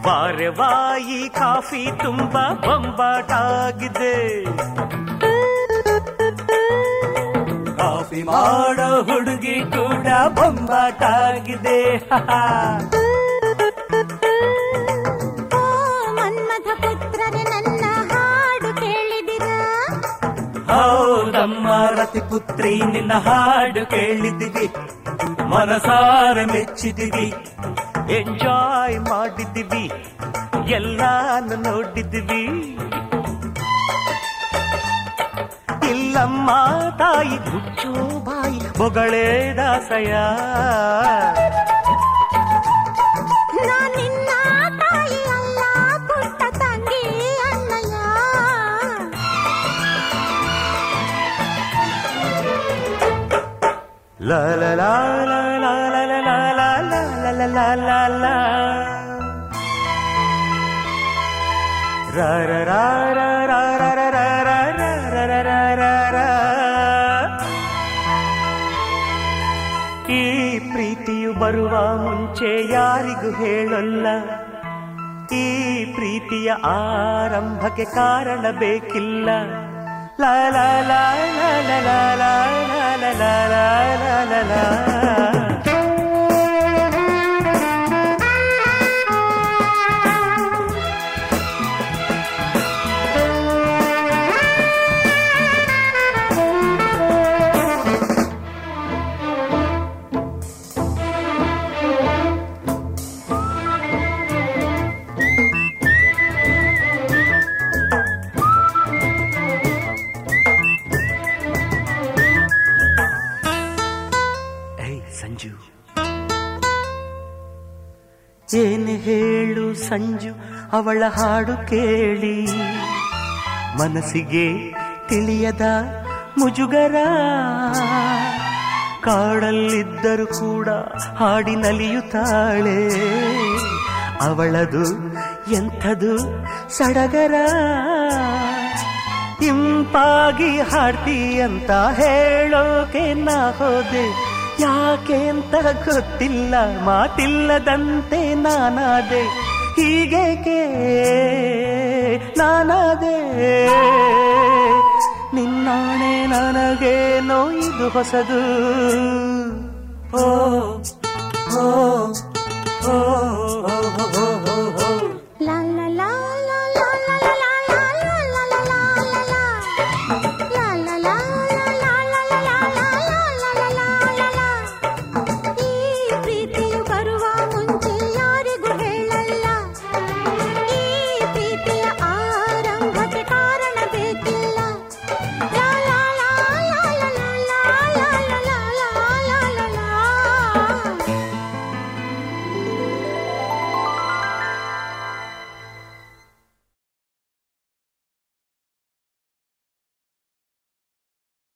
ಬಾರೆ Y coffee ತುಂಬಾ ಬೊಂಬಾಟಾಗಿದೆ coffee ಮಾಡೋ ಹುಡುಗಿ ಕೂಡ ಬೊಂಬಾಟಾಗಿದೆ ಓ ಮನ್ಮಥ ಪುತ್ರರೇ ನನ್ನ ಹಾಡು ಕೇಳಿದಿರಾ ಹೌದಮ್ಮ ರತಿ ಪುತ್ರಿ ನಿನ್ನ ಹಾಡು ಕೇಳಿದ್ದೀವಿ ಮನಸಾರ ಮೆಚ್ಚಿದ್ದೀವಿ ಎಂಜಾಯ್ ಮಾಡಿದ್ದೀವಿ ಎಲ್ಲಾನು ನೋಡಿದ್ದೀವಿ ಇಲ್ಲಮ್ಮ ತಾಯಿ ಮುಚ್ಚೋ ಬಾಯಿ ಬೊಗಳೇ ದಾಸಯ ನಾ ನಿನ್ನ ತಾಯಿ ಅಲ್ಲ ಪುಟ್ಟ ತಂಗಿ ಅಣ್ಣಯ್ಯ La la la la la la la la la la la la la la Ra ra ra ra ra ra ra ra ra ra ra ra ra ra ಈ ಪ್ರೀತಿಯು ಬರುವ ಮುಂಚೆ ಯಾರಿಗೂ ಹೇಳಲ್ಲ ಈ ಪ್ರೀತಿಯ ಆರಂಭಕ್ಕೆ ಕಾರಣ ಬೇಕಿಲ್ಲ ಲಾ ಲಾ ಲಾ ಲಾ ಲಾ ಲಾ ಲಾ ಲಾ ಲಾ ಲಾ ಲಾ ಲಾ ಲಾ ಲಾ. ಏಯ್ ಸಂಜು ಏನು ಹೇಳು ಸಂಜು ಅವಳ ಹಾಡು ಕೇಳಿ ಮನಸ್ಸಿಗೆ ತಿಳಿಯದ ಮುಜುಗರ ಕಾಡಲ್ಲಿದ್ದರೂ ಕೂಡ ಹಾಡಿ ನಲಿಯುತ್ತಾಳೆ ಅವಳದು ಎಂಥದು ಸಡಗರ ಇಂಪಾಗಿ ಹಾಡ್ತಿ ಅಂತ ಹೇಳೋಕೆ ನಾ ಹೋದೆ ಯಾಕೆ ಅಂತ ಗೊತ್ತಿಲ್ಲ ಮಾತಿಲ್ಲದಂತೆ ನಾನಾದೆ ಹೀಗೇಕೆ ನಾನಾದೆ ನಿನ್ನಾಣೆ ನನಗೇನೋ ಇದು ಹೊಸದು ಓ ಓ ಓ ಓ ಓ